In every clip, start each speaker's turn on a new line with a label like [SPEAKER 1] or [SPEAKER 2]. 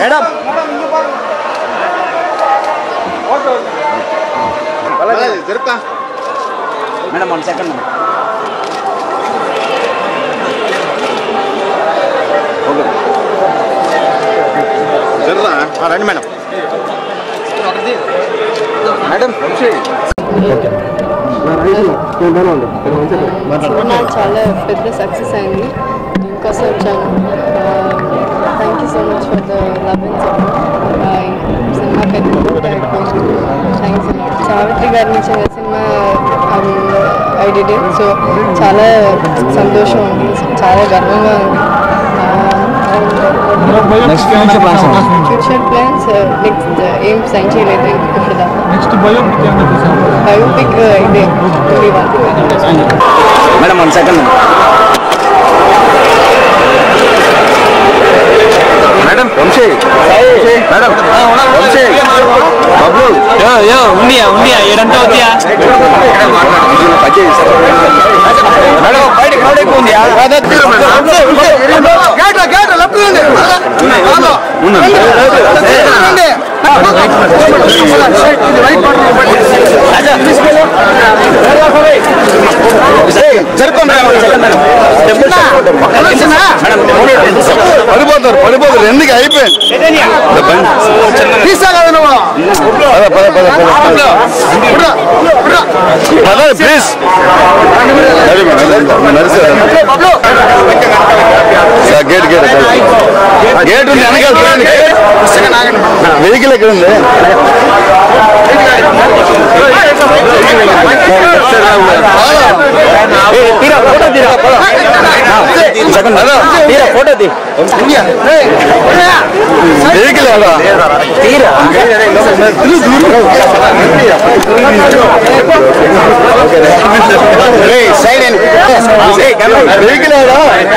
[SPEAKER 1] madam
[SPEAKER 2] జరుపుతా
[SPEAKER 1] madam one second okay
[SPEAKER 2] జరుదా రండి మేడం
[SPEAKER 1] మేడం
[SPEAKER 3] సినిమా చాలా పెద్ద సక్సెస్ అయింది దీనికోసం వచ్చాను thank you so much for the love and support cinema పెద్ద థ్యాంక్స్ సావిత్రి గారి నుంచి సినిమా ఐ డిడ్ సో చాలా సంతోషం ఉంది చాలా గర్వంగా ఉంది
[SPEAKER 1] next future plans
[SPEAKER 3] future plans next ఏం సైన్ చేయలేదు ఇప్పుడు దాకా
[SPEAKER 4] నెక్స్ట్ బయోపిక్ ఏమైనా తీసాము
[SPEAKER 3] బయోపిక్ ఇదే తెలియదు
[SPEAKER 1] madam one second
[SPEAKER 2] madam Vamsi madam Vamsi Babu
[SPEAKER 4] యో యో ఉండియా ఉండియా ఏడంతా అవుతాయా
[SPEAKER 1] మేడం బయట క్రౌడ్ ఎక్కువ ఉంది
[SPEAKER 2] పడిపోతారు పడిపోతారు ఎందుకు అయిపోయింది తీసా కదా నువ్వు పద పద పద పద పద ప్లీజ్ గేట్ గేట్ గేట్ ఉంది వెనకాల వెహికల్ ఎక్కడ ఉంది
[SPEAKER 1] తీరా ఫోటో తీరా సెకండ్ తీరా ఫోటో తీ
[SPEAKER 2] వెహికల్ ఎలా
[SPEAKER 1] తీరా
[SPEAKER 2] సైడ్ వెహికల్ ఎలా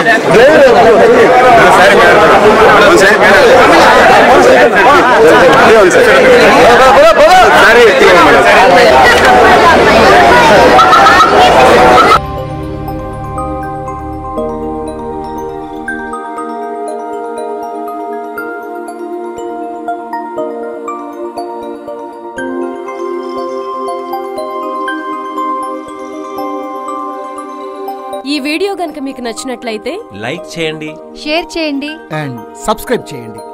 [SPEAKER 5] ఈ వీడియో గనుక మీకు నచ్చినట్లయితే
[SPEAKER 6] లైక్ చేయండి
[SPEAKER 7] షేర్ చేయండి
[SPEAKER 4] అండ్ సబ్స్క్రైబ్ చేయండి